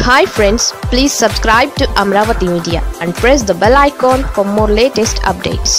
hi friends please subscribe to Amaravati media and press the bell icon for more latest updates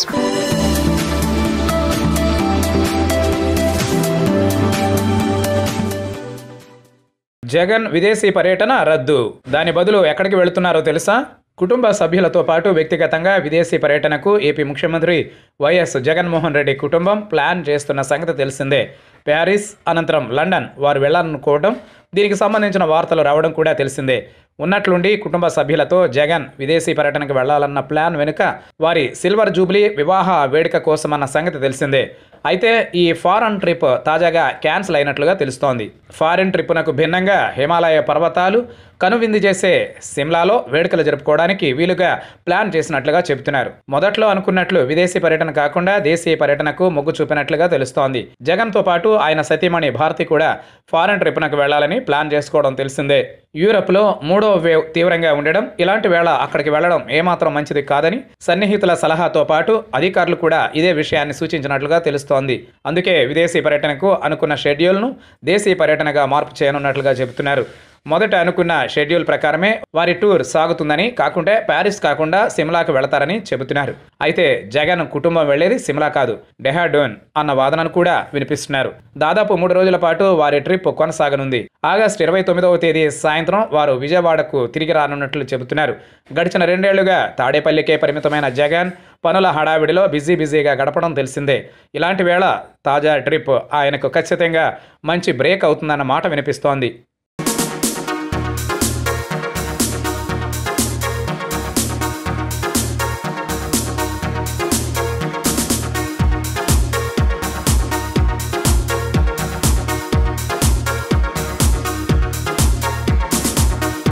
Jagan విదేశీ పర్యటన రద్దు దాని బదులు ఎక్కడికి వెళుతున్నారో తెలుసా కుటుంబ సభ్యులతో పాటు వ్యక్తిగతంగా విదేశీ పర్యటనకు ఏపీ ముఖ్యమంత్రి వైఎస్ జగన్మోహన్ రెడ్డి కుటుంబం ప్లాన్ చేస్తున్న సంగతి తెలిసిందే ప్యారిస్ అనంతరం లండన్ వారు వెళ్లాలనుకోవడం దీనికి సంబంధించిన వార్తలు రావడం కూడా తెలిసిందే ఉన్నట్లుండి కుటుంబ సభ్యులతో జగన్ విదేశీ పర్యటనకు వెళ్లాలన్న ప్లాన్ వెనుక వారి సిల్వర్ జూబ్లీ వివాహ వేడుక కోసమన్న సంగతి తెలిసిందే అయితే ఈ ఫారెన్ ట్రిప్ తాజాగా క్యాన్సిల్ అయినట్లుగా తెలుస్తోంది ఫారిన్ ట్రిప్నకు భిన్నంగా హిమాలయ పర్వతాలు కనువిందు చేసే సిమ్లాలో వేడుకలు జరుపుకోవడానికి వీలుగా ప్లాన్ చేసినట్లుగా చెబుతున్నారు మొదట్లో అనుకున్నట్లు విదేశీ పర్యటన కాకుండా దేశీయ పర్యటనకు మొగ్గు చూపినట్లుగా తెలుస్తోంది జగన్తో పాటు ఆయన సతీమణి భారతి కూడా ఫారెన్ ట్రిప్నకు వెళ్లాలని ప్లాన్ చేసుకోవడం తెలిసిందే యూరప్లో మూడో వేవ్ తీవ్రంగా ఉండడం ఇలాంటి వేళ అక్కడికి వెళ్లడం ఏమాత్రం మంచిది కాదని సన్నిహితుల సలహాతో పాటు అధికారులు కూడా ఇదే విషయాన్ని సూచించినట్లుగా తెలుస్తోంది అందుకే విదేశీ పర్యటనకు అనుకున్న షెడ్యూల్ను దేశీయ పర్యటనగా మార్పు చేయనున్నట్లుగా చెబుతున్నారు మొదట అనుకున్న షెడ్యూల్ ప్రకారమే వారి టూర్ సాగుతుందని కాకుంటే ప్యారిస్ కాకుండా సిమ్లాకు వెళతారని చెబుతున్నారు అయితే జగన్ కుటుంబం వెళ్లేది సిమ్లా కాదు డెహాడోన్ అన్న వాదనను కూడా వినిపిస్తున్నారు దాదాపు మూడు రోజుల పాటు వారి ట్రిప్ కొనసాగనుంది ఆగస్టు ఇరవై తొమ్మిదవ తేదీ సాయంత్రం వారు విజయవాడకు తిరిగి రానున్నట్లు చెబుతున్నారు గడిచిన రెండేళ్లుగా తాడేపల్లికే పరిమితమైన జగన్ పనుల హడావిడిలో బిజీ బిజీగా గడపడం తెలిసిందే ఇలాంటి వేళ తాజా ట్రిప్ ఆయనకు ఖచ్చితంగా మంచి బ్రేక్ అవుతుందన్న మాట వినిపిస్తోంది